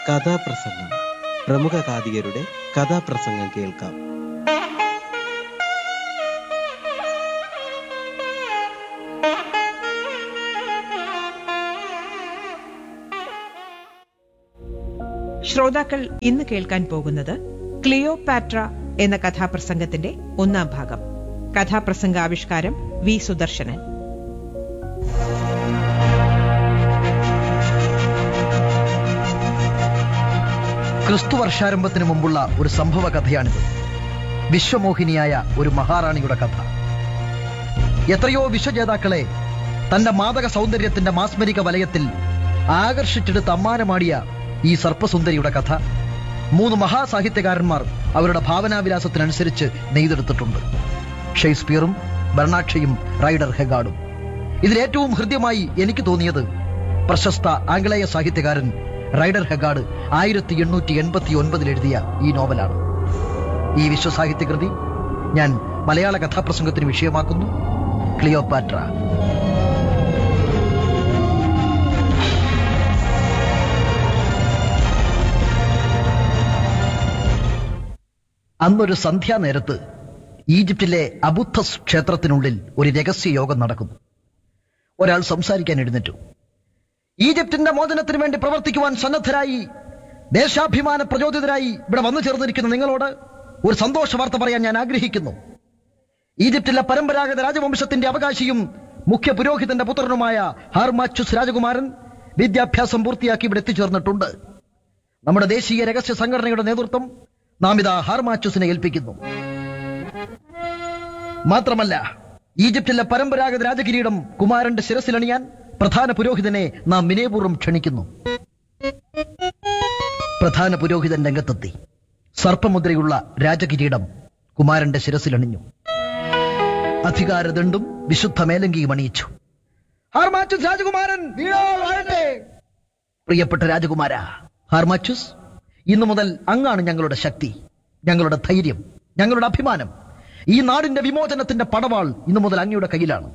കഥാപ്രസംഗം പ്രമുഖ കാതികരുടെ കഥാപ്രസംഗം കേൾക്കാം ശ്രോതാക്കൾ ഇന്ന് കേൾക്കാൻ പോകുന്നത് ക്ലിയോപാട്ര എന്ന കഥാപ്രസംഗത്തിന്റെ ഒന്നാം ഭാഗം കഥാപ്രസംഗ ആവിഷ്കാരം വി സുദർശനൻ ക്രിസ്തു വർഷാരംഭത്തിന് മുമ്പുള്ള ഒരു സംഭവ കഥയാണിത് വിശ്വമോഹിനിയായ ഒരു മഹാറാണിയുടെ കഥ എത്രയോ വിശ്വജേതാക്കളെ തന്റെ മാതക സൗന്ദര്യത്തിന്റെ മാസ്മരിക വലയത്തിൽ ആകർഷിച്ചെടുത്ത് അമ്മാനമാടിയ ഈ സർപ്പസുന്ദരിയുടെ കഥ മൂന്ന് മഹാസാഹിത്യകാരന്മാർ അവരുടെ ഭാവനാവിലാസത്തിനനുസരിച്ച് നെയ്തെടുത്തിട്ടുണ്ട് ഷേക്സ്പിയറും ബെർണാക്ഷയും റൈഡർ ഹെഗാർഡും ഇതിലേറ്റവും ഹൃദ്യമായി എനിക്ക് തോന്നിയത് പ്രശസ്ത ആംഗലേയ സാഹിത്യകാരൻ റൈഡർ ഹെഗാർഡ് ആയിരത്തി എണ്ണൂറ്റി എൺപത്തി ഒൻപതിൽ എഴുതിയ ഈ നോവലാണ് ഈ വിശ്വസാഹിത്യകൃതി ഞാൻ മലയാള കഥാപ്രസംഗത്തിന് വിഷയമാക്കുന്നു ക്ലിയോപാട്ര അന്നൊരു സന്ധ്യാനേരത്ത് ഈജിപ്തിലെ അബുദ്ധസ് ക്ഷേത്രത്തിനുള്ളിൽ ഒരു രഹസ്യ യോഗം നടക്കുന്നു ഒരാൾ സംസാരിക്കാൻ എഴുന്നേറ്റു ഈജിപ്തിന്റെ മോചനത്തിന് വേണ്ടി പ്രവർത്തിക്കുവാൻ സന്നദ്ധരായി ദേശാഭിമാന പ്രചോദിതരായി ഇവിടെ വന്നു ചേർന്നിരിക്കുന്ന നിങ്ങളോട് ഒരു സന്തോഷ വാർത്ത പറയാൻ ഞാൻ ആഗ്രഹിക്കുന്നു ഈജിപ്തിലെ പരമ്പരാഗത രാജവംശത്തിന്റെ അവകാശിയും മുഖ്യ പുരോഹിതന്റെ പുത്രനുമായ ഹാർമാച്ചുസ് രാജകുമാരൻ വിദ്യാഭ്യാസം പൂർത്തിയാക്കി ഇവിടെ എത്തിച്ചേർന്നിട്ടുണ്ട് നമ്മുടെ ദേശീയ രഹസ്യ സംഘടനയുടെ നേതൃത്വം നാം ഇതാ ഹാർമാച്ചുസിനെ ഏൽപ്പിക്കുന്നു മാത്രമല്ല ഈജിപ്തിലെ പരമ്പരാഗത രാജകിരീടം കുമാരന്റെ ശിരസിലണിയാൻ പ്രധാന പുരോഹിതനെ നാം വിനയപൂർവ്വം ക്ഷണിക്കുന്നു പ്രധാന പുരോഹിതൻ രംഗത്തെത്തി സർപ്പമുദ്രയുള്ള രാജകിരീടം കുമാരന്റെ ശിരസിലണിഞ്ഞു അധികാരദണ്ഡും വിശുദ്ധ മേലങ്കിയും അണിയിച്ചു ഹാർമാച്ചുസ് രാജകുമാരൻ പ്രിയപ്പെട്ട രാജകുമാര ഹാർമാച്ചുസ് ഇന്നു മുതൽ അങ്ങാണ് ഞങ്ങളുടെ ശക്തി ഞങ്ങളുടെ ധൈര്യം ഞങ്ങളുടെ അഭിമാനം ഈ നാടിന്റെ വിമോചനത്തിന്റെ പടവാൾ ഇന്നു മുതൽ അങ്ങയുടെ കയ്യിലാണ്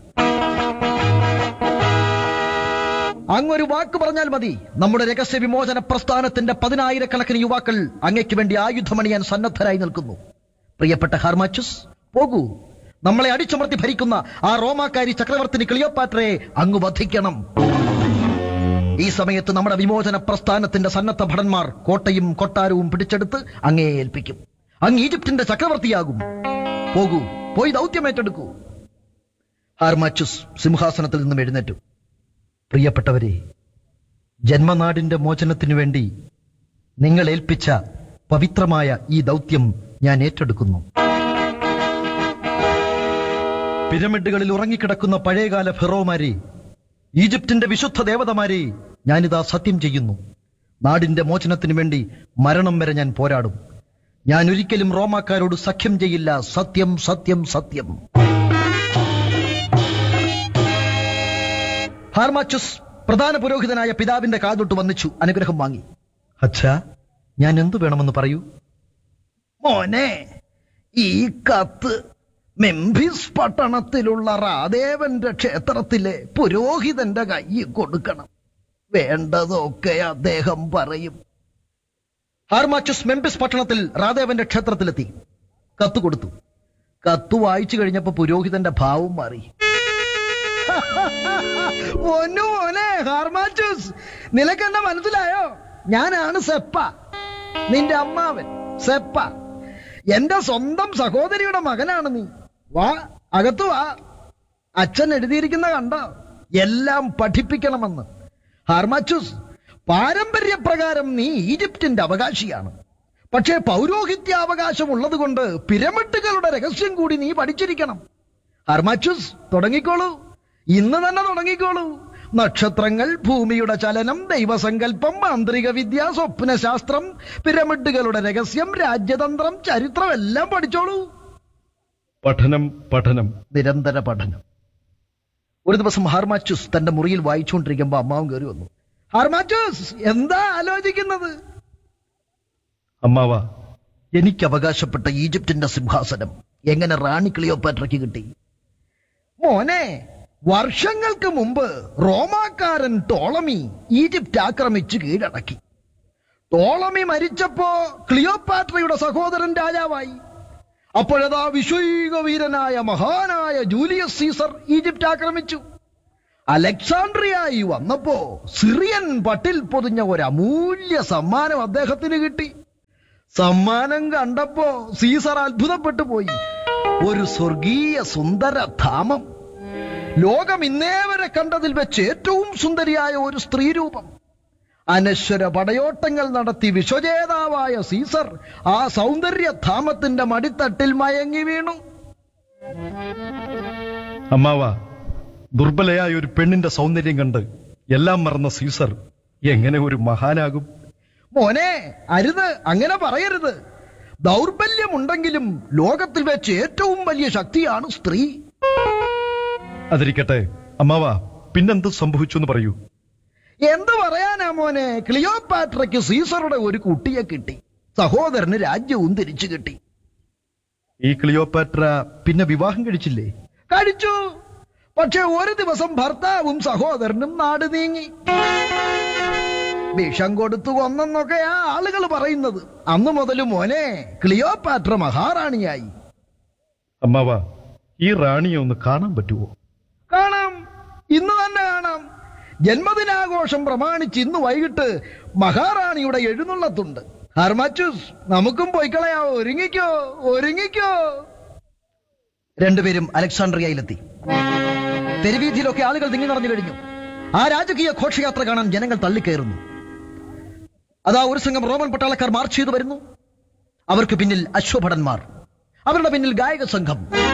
അങ്ങൊരു വാക്ക് പറഞ്ഞാൽ മതി നമ്മുടെ രഹസ്യ വിമോചന പ്രസ്ഥാനത്തിന്റെ പതിനായിരക്കണക്കിന് യുവാക്കൾ അങ്ങയ്ക്ക് വേണ്ടി ആയുധമണിയാൻ സന്നദ്ധരായി നിൽക്കുന്നു പ്രിയപ്പെട്ട ഹാർമാച്ചുസ് പോകൂ നമ്മളെ അടിച്ചമർത്തി ഭരിക്കുന്ന ആ റോമാക്കാരി ചക്രവർത്തിനി ക്ലിയോപാട്രയെ അങ്ങ് വധിക്കണം ഈ സമയത്ത് നമ്മുടെ വിമോചന പ്രസ്ഥാനത്തിന്റെ സന്നദ്ധ ഭടന്മാർ കോട്ടയും കൊട്ടാരവും പിടിച്ചെടുത്ത് അങ്ങയെ ഏൽപ്പിക്കും അങ്ങ് ഈജിപ്തിന്റെ ചക്രവർത്തിയാകും പോകൂ പോയി ദൗത്യമേറ്റെടുക്കൂ ഹാർമാച്ചുസ് സിംഹാസനത്തിൽ നിന്നും എഴുന്നേറ്റു പ്രിയപ്പെട്ടവരെ ജന്മനാടിന്റെ മോചനത്തിനു വേണ്ടി നിങ്ങൾ ഏൽപ്പിച്ച പവിത്രമായ ഈ ദൗത്യം ഞാൻ ഏറ്റെടുക്കുന്നു പിരമിഡുകളിൽ ഉറങ്ങിക്കിടക്കുന്ന പഴയകാല ഫെറോമാരെ ഈജിപ്തിന്റെ വിശുദ്ധ ദേവതമാരെ ഞാനിതാ സത്യം ചെയ്യുന്നു നാടിന്റെ മോചനത്തിനു വേണ്ടി മരണം വരെ ഞാൻ പോരാടും ഞാൻ ഒരിക്കലും റോമാക്കാരോട് സഖ്യം ചെയ്യില്ല സത്യം സത്യം സത്യം ഹാർമാച്ചുസ് പ്രധാന പുരോഹിതനായ പിതാവിന്റെ കാതൊട്ട് വന്നിച്ചു അനുഗ്രഹം വാങ്ങി അച്ഛാ ഞാൻ എന്തു വേണമെന്ന് പറയൂ മോനെ ഈ കത്ത് മെംഫിസ് പട്ടണത്തിലുള്ള റാദേവന്റെ ക്ഷേത്രത്തിലെ പുരോഹിതന്റെ കയ്യിൽ കൊടുക്കണം വേണ്ടതൊക്കെ അദ്ദേഹം പറയും ഹാർമാച്ചുസ് മെംഫിസ് പട്ടണത്തിൽ റാദേവന്റെ ക്ഷേത്രത്തിലെത്തി കത്ത് കൊടുത്തു കത്ത് വായിച്ചു കഴിഞ്ഞപ്പോ പുരോഹിതന്റെ ഭാവം മാറി മോനു മോനെ ഹാർമാച്ചൂസ് നിനക്കെന്നെ മനസ്സിലായോ ഞാനാണ് സെപ്പ നിന്റെ അമ്മാവൻ സെപ്പ എന്റെ സ്വന്തം സഹോദരിയുടെ മകനാണ് നീ വാ അകത്തു വാ അച്ഛൻ എഴുതിയിരിക്കുന്ന കണ്ടോ എല്ലാം പഠിപ്പിക്കണമെന്ന് ഹാർമാച്ചൂസ് പാരമ്പര്യപ്രകാരം നീ ഈജിപ്തിന്റെ അവകാശിയാണ് പക്ഷേ പൗരോഹിത്യാവകാശം ഉള്ളതുകൊണ്ട് പിരമിഡുകളുടെ രഹസ്യം കൂടി നീ പഠിച്ചിരിക്കണം ഹാർമാച്ചൂസ് തുടങ്ങിക്കോളൂ ഇന്ന് തന്നെ തുടങ്ങിക്കോളൂ നക്ഷത്രങ്ങൾ ഭൂമിയുടെ ചലനം ദൈവസങ്കല്പം മാന്ത്രിക വിദ്യ സ്വപ്നശാസ്ത്രം പിരമിഡുകളുടെ രഹസ്യം രാജ്യതന്ത്രം ചരിത്രം എല്ലാം പഠിച്ചോളൂ പഠനം പഠനം നിരന്തര പഠനം ഒരു ദിവസം ഹാർമാച്ചുസ് തന്റെ മുറിയിൽ വായിച്ചുകൊണ്ടിരിക്കുമ്പോ അമ്മാവും കയറി വന്നു ഹാർമാച്ചുസ് എന്താ ആലോചിക്കുന്നത് അമ്മാവ എനിക്ക് അവകാശപ്പെട്ട ഈജിപ്തിന്റെ സിംഹാസനം എങ്ങനെ റാണി ക്ലിയോപാട്രയ്ക്ക് കിട്ടി മോനെ വർഷങ്ങൾക്ക് മുമ്പ് റോമാക്കാരൻ ടോളമി ഈജിപ്റ്റ് ആക്രമിച്ച് കീഴടക്കി ടോളമി മരിച്ചപ്പോ ക്ലിയോപാട്രയുടെ സഹോദരൻ രാജാവായി അപ്പോഴതാ വിശ്വൈക വീരനായ മഹാനായ ജൂലിയസ് സീസർ ഈജിപ്റ്റ് ആക്രമിച്ചു അലക്സാണ്ട്രിയായി വന്നപ്പോ സിറിയൻ പട്ടിൽ പൊതിഞ്ഞ ഒരു അമൂല്യ സമ്മാനം അദ്ദേഹത്തിന് കിട്ടി സമ്മാനം കണ്ടപ്പോ സീസർ അത്ഭുതപ്പെട്ടു പോയി ഒരു സ്വർഗീയ സുന്ദര ധാമം ലോകം ഇന്നേ വരെ കണ്ടതിൽ വെച്ച് ഏറ്റവും സുന്ദരിയായ ഒരു സ്ത്രീരൂപം അനശ്വര പടയോട്ടങ്ങൾ നടത്തി വിശ്വജേതാവായ സീസർ ആ സൗന്ദര്യധാമത്തിന്റെ മടിത്തട്ടിൽ മയങ്ങി വീണു അമ്മാവ ദുർബലയായ ഒരു പെണ്ണിന്റെ സൗന്ദര്യം കണ്ട് എല്ലാം മറന്ന സീസർ എങ്ങനെ ഒരു മഹാനാകും മോനെ അരുത് അങ്ങനെ പറയരുത് ദൗർബല്യമുണ്ടെങ്കിലും ലോകത്തിൽ വെച്ച് ഏറ്റവും വലിയ ശക്തിയാണ് സ്ത്രീ അതിരിക്കട്ടെ അമ്മാവ പിന്നെന്ത് സംഭവിച്ചു എന്ന് പറയൂ എന്ത് പറയാനാ മോനെ ക്ലിയോപാട്രയ്ക്ക് സീസറുടെ ഒരു കുട്ടിയെ കിട്ടി സഹോദരന് രാജ്യവും തിരിച്ചു കിട്ടി ഈ ക്ലിയോപാട്ര പിന്നെ വിവാഹം കഴിച്ചില്ലേ കഴിച്ചു പക്ഷെ ഒരു ദിവസം ഭർത്താവും സഹോദരനും നാട് നീങ്ങി വിഷം കൊടുത്തു കൊന്നെന്നൊക്കെയാ ആളുകൾ പറയുന്നത് അന്നു മുതൽ മോനെ ക്ലിയോപാട്ര മഹാറാണിയായി അമ്മാവ ഈ റാണിയെ ഒന്ന് കാണാൻ പറ്റുമോ കാണാം ഇന്ന് തന്നെ കാണാം ജന്മദിനാഘോഷം പ്രമാണിച്ച് ഇന്ന് വൈകിട്ട് മഹാറാണിയുടെ എഴുന്നള്ളത്തുണ്ട് ഹർമാച്ചൂസ് നമുക്കും പോയിക്കളയാ ഒരുങ്ങിക്കോ ഒരുങ്ങിക്കോ രണ്ടുപേരും അലക്സാണ്ട്രിയയിലെത്തി തെരുവീതിയിലൊക്കെ ആളുകൾ തിങ്ങി നിറഞ്ഞു കഴിഞ്ഞു ആ രാജകീയ ഘോഷയാത്ര കാണാൻ ജനങ്ങൾ തള്ളിക്കയറുന്നു അതാ ഒരു സംഘം റോമൻ പട്ടാളക്കാർ മാർച്ച് ചെയ്തു വരുന്നു അവർക്ക് പിന്നിൽ അശ്വഭടന്മാർ അവരുടെ പിന്നിൽ ഗായക സംഘം